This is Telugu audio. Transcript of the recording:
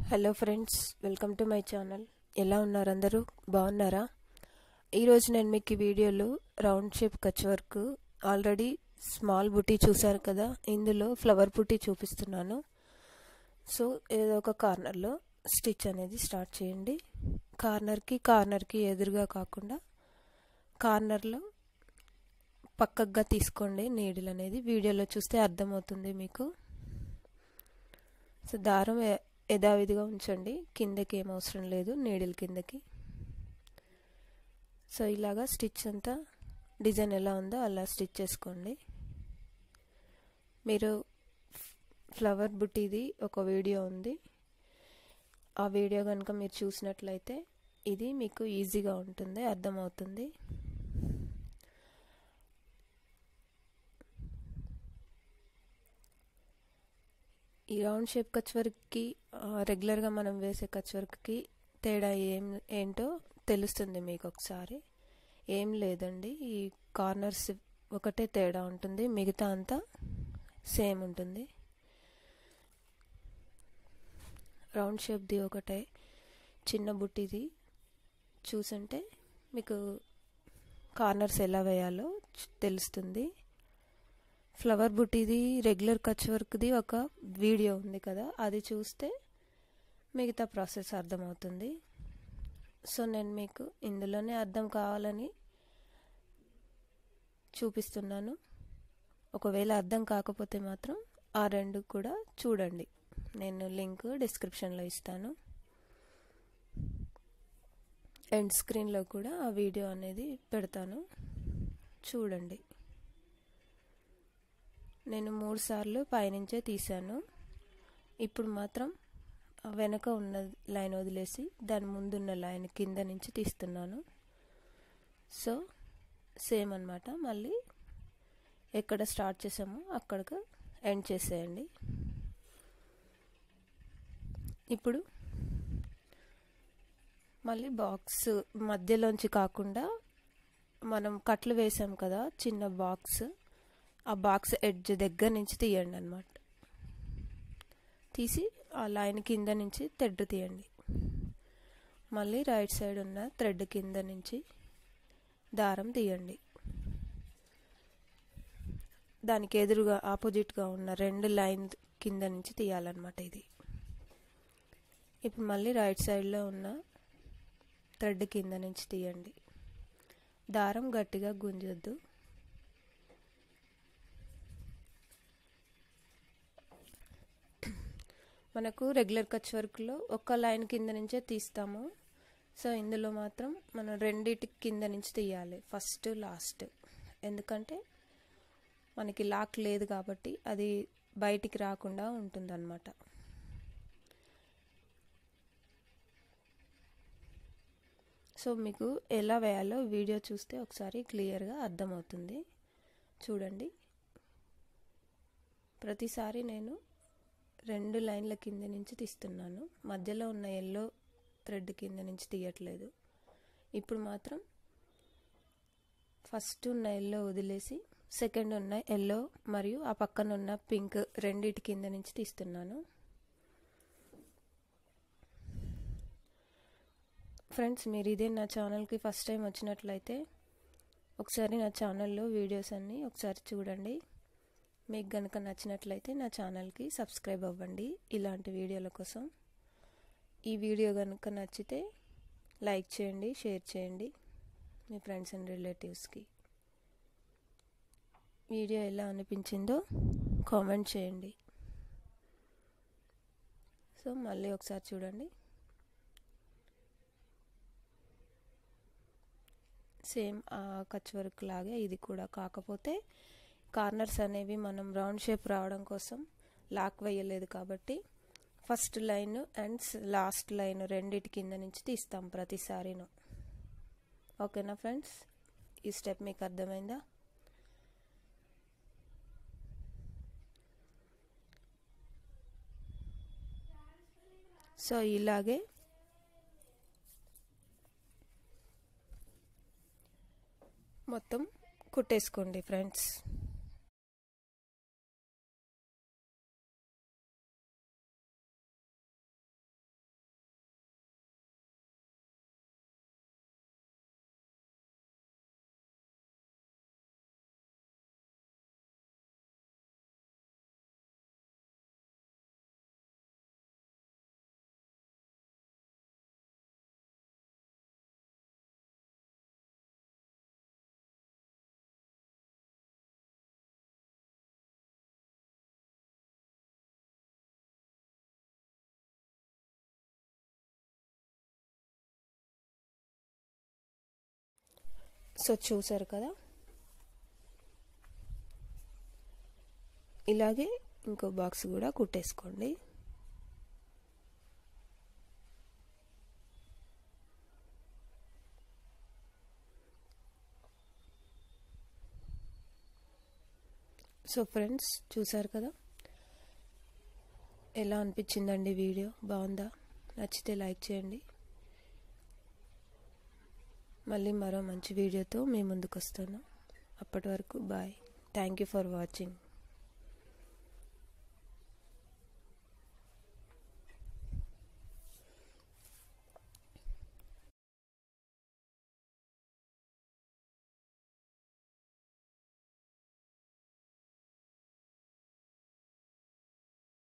hello friends welcome to my channel ఎలా ఉన్నారు అందరూ బాగున్నారా ఈరోజు నేను మీకు ఈ వీడియోలో round shape Kutch work already small బుటీ చూసారు కదా ఇందులో ఫ్లవర్ బుటీ చూపిస్తున్నాను సో ఏదో ఒక కార్నర్లో స్టిచ్ అనేది స్టార్ట్ చేయండి కార్నర్కి కార్నర్కి ఎదురుగా కాకుండా కార్నర్లో పక్కగా తీసుకోండి నీడిల్ అనేది వీడియోలో చూస్తే అర్థమవుతుంది మీకు సో దారం యథావిధిగా ఉంచండి కిందకి ఏం అవసరం లేదు నీడిల్ కిందకి సో ఇలాగా స్టిచ్ అంతా డిజైన్ ఎలా ఉందో అలా స్టిచ్ చేసుకోండి మీరు ఫ్లవర్ బుట్టిది ఒక వీడియో ఉంది ఆ వీడియో కనుక మీరు చూసినట్లయితే ఇది మీకు ఈజీగా ఉంటుంది అర్థమవుతుంది ఈ రౌండ్ షేప్ కచ్ వర్క్కి రెగ్యులర్గా మనం వేసే కచ్ వర్క్కి తేడా ఏం ఏంటో తెలుస్తుంది మీకు ఒకసారి ఏం లేదండి ఈ కార్నర్స్ ఒకటే తేడా ఉంటుంది మిగతా అంతా సేమ్ ఉంటుంది రౌండ్ షేప్ది ఒకటే చిన్న బుట్టిది చూసుంటే మీకు కార్నర్స్ ఎలా వేయాలో తెలుస్తుంది ఫ్లవర్ బుట్టిది రెగ్యులర్ కచ్ వర్క్ది ఒక వీడియో ఉంది కదా అది చూస్తే మిగతా ప్రాసెస్ అర్థమవుతుంది సో నేను మీకు ఇందులోనే అర్థం కావాలని చూపిస్తున్నాను ఒకవేళ అర్థం కాకపోతే మాత్రం ఆ రెండు కూడా చూడండి నేను లింక్ డిస్క్రిప్షన్లో ఇస్తాను ఎండ్ స్క్రీన్లో కూడా ఆ వీడియో అనేది పెడతాను చూడండి నేను మూడు సార్లు పైనుంచే తీశాను ఇప్పుడు మాత్రం వెనక ఉన్న లైన్ వదిలేసి దాని ముందున్న లైన్ కింద నుంచి తీస్తున్నాను సో సేమ్ అనమాట మళ్ళీ ఎక్కడ స్టార్ట్ చేసామో అక్కడికి ఎండ్ చేసేయండి ఇప్పుడు మళ్ళీ బాక్స్ మధ్యలోంచి కాకుండా మనం కట్లు వేసాం కదా చిన్న బాక్స్ ఆ బాక్స్ ఎడ్జ్ దగ్గర నుంచి తీయండి అనమాట తీసి ఆ లైన్ కింద నుంచి థ్రెడ్ తీయండి మళ్ళీ రైట్ సైడ్ ఉన్న థ్రెడ్ కింద నుంచి దారం తీయండి దానికి ఎదురుగా ఆపోజిట్గా ఉన్న రెండు లైన్ కింద నుంచి తీయాలన్నమాట ఇది ఇప్పుడు మళ్ళీ రైట్ సైడ్లో ఉన్న థ్రెడ్ కింద నుంచి తీయండి దారం గట్టిగా గుంజొద్దు మనకు రెగ్యులర్ కచ్ వర్క్లో ఒక లైన్ కింద నుంచే తీస్తాము సో ఇందులో మాత్రం మనం రెండిటి కింద నుంచి తీయాలి ఫస్ట్ లాస్ట్ ఎందుకంటే మనకి లాక్ లేదు కాబట్టి అది బయటికి రాకుండా ఉంటుందన్నమాట సో మీకు ఎలా వేయాలో వీడియో చూస్తే ఒకసారి క్లియర్గా అర్థమవుతుంది చూడండి ప్రతిసారి నేను రెండు లైన్ల కింద నుంచి తీస్తున్నాను మధ్యలో ఉన్న ఎల్లో థ్రెడ్ కింద నుంచి తీయట్లేదు ఇప్పుడు మాత్రం ఫస్ట్ ఉన్న ఎల్లో వదిలేసి సెకండ్ ఉన్న ఎల్లో మరియు ఆ పక్కన ఉన్న పింక్ రెండిటి కింద నుంచి తీస్తున్నాను ఫ్రెండ్స్ మీరు ఇదే నా ఛానల్కి ఫస్ట్ టైం వచ్చినట్లయితే ఒకసారి నా ఛానల్లో వీడియోస్ అన్నీ ఒకసారి చూడండి మీకు కనుక నచ్చినట్లయితే నా ఛానల్కి సబ్స్క్రైబ్ అవ్వండి ఇలాంటి వీడియోల కోసం ఈ వీడియో కనుక నచ్చితే లైక్ చేయండి షేర్ చేయండి మీ ఫ్రెండ్స్ అండ్ రిలేటివ్స్కి వీడియో ఎలా అనిపించిందో కామెంట్ చేయండి సో మళ్ళీ ఒకసారి చూడండి సేమ్ ఆ కచ్ వర్క్ లాగే ఇది కూడా కాకపోతే కార్నర్స్ అనేవి మనం రౌండ్ షేప్ రావడం కోసం లాక్ వేయలేదు కాబట్టి first line and last line రెండిటి కింద నుంచి తీస్తాం ప్రతిసారిను ఓకేనా ఫ్రెండ్స్ ఈ స్టెప్ మీకు అర్థమైందా సో ఇలాగే మొత్తం కుట్టేసుకోండి ఫ్రెండ్స్ సో చూసారు కదా ఇలాగే ఇంకో బాక్స్ కూడా కుట్టేసుకోండి సో ఫ్రెండ్స్ చూసారు కదా ఎలా అనిపించిందండి వీడియో బాగుందా నచ్చితే లైక్ చేయండి మళ్ళీ మరో మంచి వీడియోతో మీ ముందుకు వస్తాను అప్పటి వరకు bye thank you for watching